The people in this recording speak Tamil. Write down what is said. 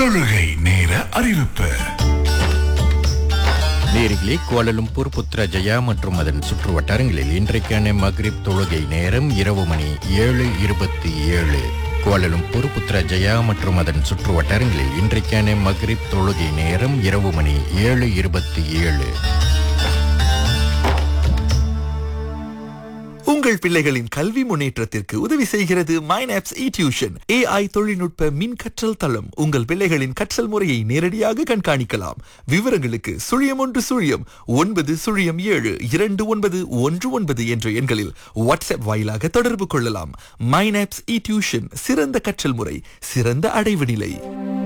தொழுகை நேர அறிவிப்பு நேரிலே கோலலும்பூர் புத்ரஜயா மற்றும் அதன் சுற்று வட்டாரங்களில் இன்றைக்கான மக்ரிப் தொழுகை நேரம் இரவு மணி ஏழு இருபத்தி ஏழு கோலலும்பூர் புத்ரஜயா மற்றும் அதன் சுற்று வட்டாரங்களில் இன்றைக்கான மக்ரிப் தொழுகை நேரம் இரவு மணி ஏழு இருபத்தி ஏழு உங்கள் பிள்ளைகளின் கல்வி முன்னேற்றத்திற்கு உதவி செய்கிறது மைனாப்ஸ் இ டியூஷன் ஏஐ தொழில்நுட்ப மின் கற்றல் தளம் உங்கள் பிள்ளைகளின் கற்றல் முறையை நேரடியாக கண்காணிக்கலாம் விவரங்களுக்கு சுழியம் ஒன்று சுழியம் ஒன்பது சுழியம் ஏழு இரண்டு ஒன்பது ஒன்று ஒன்பது என்ற எண்களில் வாட்ஸ்அப் வாயிலாக தொடர்பு கொள்ளலாம் மைனாப்ஸ் இ டியூஷன் சிறந்த கற்றல் முறை சிறந்த அடைவு நிலை